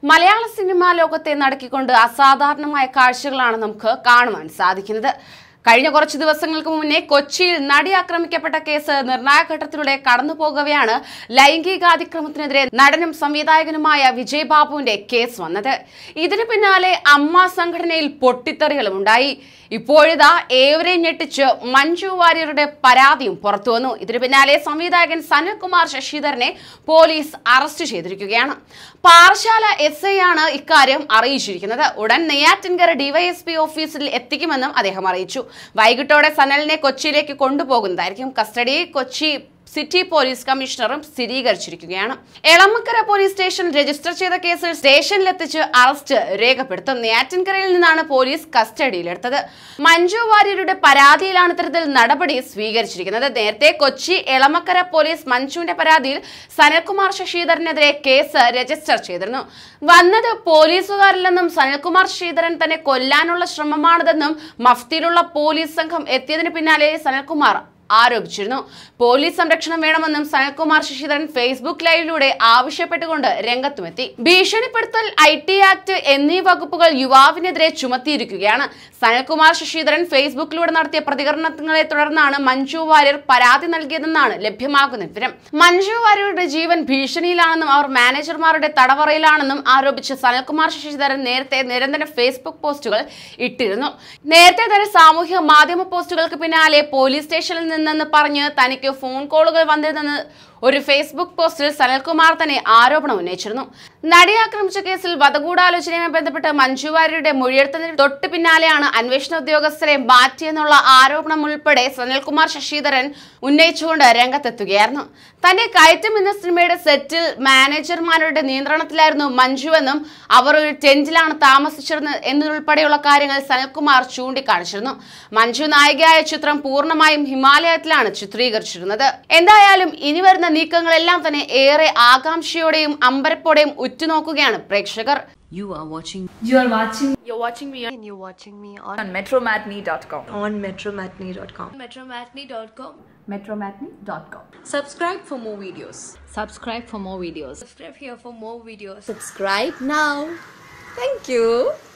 മലയാള സിനിമാ ലോകത്തെ നടക്കിക്കൊണ്ട് അസാധാരണമായ കാഴ്ചകളാണ് നമുക്ക് കാണുവാൻ സാധിക്കുന്നത് കഴിഞ്ഞ കുറച്ച് ദിവസങ്ങൾക്ക് മുന്നേ കൊച്ചിയിൽ നടി ആക്രമിക്കപ്പെട്ട കേസ് നിർണായക ഘട്ടത്തിലൂടെ കടന്നു പോകവെയാണ് ലൈംഗികാതിക്രമത്തിനെതിരെ നടനും സംവിധായകനുമായ വിജയ് ബാബുവിന്റെ കേസ് വന്നത് ഇതിനു പിന്നാലെ അമ്മ സംഘടനയിൽ പൊട്ടിത്തെറികളും ഉണ്ടായി ഇപ്പോഴിതാ ഏവരെയും ഞെട്ടിച്ച് മഞ്ജു വാര്യരുടെ പരാതിയും പുറത്തു വന്നു ഇതിനു പിന്നാലെ സംവിധായകൻ സനൽകുമാർ ശശിധരനെ പോലീസ് അറസ്റ്റ് ചെയ്തിരിക്കുകയാണ് പാറശാല എസ് ഐ ആണ് ഇക്കാര്യം അറിയിച്ചിരിക്കുന്നത് ഉടൻ നെയ്യാറ്റിൻകര ഡിവൈഎസ്പി ഓഫീസിൽ എത്തിക്കുമെന്നും അദ്ദേഹം അറിയിച്ചു വൈകിട്ടോടെ സനലിനെ കൊച്ചിയിലേക്ക് കൊണ്ടുപോകുന്നതായിരിക്കും കസ്റ്റഡി കൊച്ചി സിറ്റി പോലീസ് കമ്മീഷണറും സ്ഥിരീകരിച്ചിരിക്കുകയാണ് എളമക്കര പോലീസ് സ്റ്റേഷൻ രജിസ്റ്റർ ചെയ്ത കേസിൽ സ്റ്റേഷനിലെത്തിച്ച് അറസ്റ്റ് രേഖപ്പെടുത്തും നെയ്യാറ്റിൻകരയിൽ നിന്നാണ് പോലീസ് കസ്റ്റഡിയിലെടുത്തത് മഞ്ജു വാര്യരുടെ പരാതിയിലാണ് ഇത്തരത്തിൽ നടപടി സ്വീകരിച്ചിരിക്കുന്നത് നേരത്തെ കൊച്ചി എളമക്കര പോലീസ് മഞ്ജുവിന്റെ പരാതിയിൽ സനൽകുമാർ ശശിധരനെതിരെ കേസ് രജിസ്റ്റർ ചെയ്തിരുന്നു വന്നത് പോലീസുകാരില്ലെന്നും സനൽകുമാർ ശശിധരൻ തന്നെ കൊല്ലാനുള്ള ശ്രമമാണിതെന്നും മഫ്തിയിലുള്ള പോലീസ് സംഘം എത്തിയതിന് പിന്നാലെ സനൽകുമാർ ആരോപിച്ചിരുന്നു പോലീസ് സംരക്ഷണം വേണമെന്നും സനൽകുമാർ ശശിധരൻ ഫേസ്ബുക്ക് ലൈവിലൂടെ ആവശ്യപ്പെട്ടുകൊണ്ട് രംഗത്തുമെത്തി ഭീഷണിപ്പെടുത്തൽ ഐ ടി ആക്ട് എന്നീ വകുപ്പുകൾ യുവാവിനെതിരെ ചുമത്തിയിരിക്കുകയാണ് സനൽകുമാർ ശശിധരൻ ഫേസ്ബുക്കിലൂടെ നടത്തിയ പ്രതികരണങ്ങളെ തുടർന്നാണ് മഞ്ജു വാര്യർ പരാതി നൽകിയതെന്നാണ് ലഭ്യമാകുന്ന വിവരം മഞ്ജു വാര്യരുടെ ജീവൻ ഭീഷണിയിലാണെന്നും അവർ മാനേജർമാരുടെ തടവറയിലാണെന്നും ആരോപിച്ച് സനൽകുമാർ ശശിധരൻ നേരത്തെ നിരന്തരം ഫേസ്ബുക്ക് പോസ്റ്റുകൾ ഇട്ടിരുന്നു നേരത്തെ തന്നെ സാമൂഹ്യ മാധ്യമ പോസ്റ്റുകൾക്ക് പിന്നാലെ പോലീസ് സ്റ്റേഷനിൽ നിന്നെന്ന് പറഞ്ഞ് തനിക്ക് ഫോൺ കോളുകൾ വന്നിരുന്നെന്ന് ഒരു ഫേസ്ബുക്ക് പോസ്റ്റിൽ സനൽകുമാർ തന്നെ ആരോപണം ഉന്നയിച്ചിരുന്നു നടി ആക്രമിച്ച കേസിൽ വധഗൂഢാലോചനയുമായി ബന്ധപ്പെട്ട് മഞ്ജു വാര്യരുടെ മൊഴിയെടുത്തതിന് തൊട്ട് പിന്നാലെയാണ് അന്വേഷണ ഉദ്യോഗസ്ഥരെ മാറ്റിയെന്നുള്ള ആരോപണം ഉൾപ്പെടെ സനൽകുമാർ ശശിധരൻ ഉന്നയിച്ചുകൊണ്ട് രംഗത്തെത്തുകയായിരുന്നു തന്റെ കയറ്റം എന്ന സിനിമയുടെ സെറ്റിൽ മാനേജർമാരുടെ നിയന്ത്രണത്തിലായിരുന്നു മഞ്ജുവെന്നും അവർ ഒരു ടെന്റിലാണ് താമസിച്ചിരുന്നത് എന്നതുൾപ്പെടെയുള്ള കാര്യങ്ങൾ സനൽകുമാർ ചൂണ്ടിക്കാണിച്ചിരുന്നു മഞ്ജു നായികയായ ചിത്രം പൂർണ്ണമായും ഹിമാലയത്തിലാണ് ചിത്രീകരിച്ചിരുന്നത് എന്തായാലും ഇനി വരുന്ന നീക്കങ്ങളെല്ലാം തന്നെ ഏറെ ആകാംക്ഷയോടെയും അമ്പരപ്പോടെയും ഉറ്റുനോക്കുകയാണ് പ്രേക്ഷകർ You are watching You are watching You're watching me on and you're watching me on, on metromatney.com. on metromatney.com. metromatney.com. metromatney.com. Subscribe for more videos. Subscribe for more videos. Subscribe here for more videos. Subscribe now. Thank you.